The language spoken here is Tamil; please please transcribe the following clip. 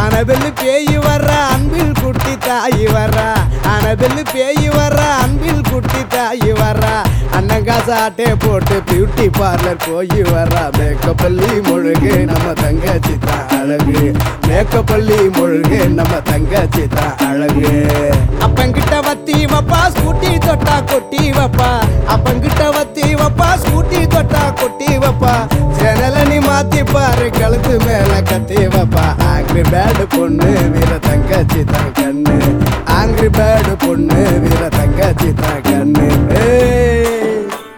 அனபெல்லு பேய் வர்ற அன்பில் குட்டி தாய் வர்றா அனபெல்லு பேய் வர்ற அன்பில் குட்டி தாய் வர்றா அண்ணங்காசு ஆட்டே போட்டு பியூட்டி பார்லர் போய் வர்றா மேக்கப் பள்ளி முழுகு நம்ம தங்கச்சி தான் அழகு மேக்கப் பள்ளி முழுகு நம்ம தங்கச்சி தான் அழகு அப்பங்கிட்ட வத்தி வப்பா ஸ்கூட்டி தொட்டா கொட்டி வப்பா அப்பங்கிட்ட வத்தி வப்பா ஸ்கூட்டி தொட்டா கொட்டி வப்பா சேனல நீ மாத்தி பாரு கழுத்து மேல கத்தி வப்பா ஆங்கிரி பேடு பொண்ணு வீர தங்கச்சி தான் கண்ணு ஆங்கிரி பேடு பொண்ணு வீர தங்கச்சி தான் கண்ணு ஏய்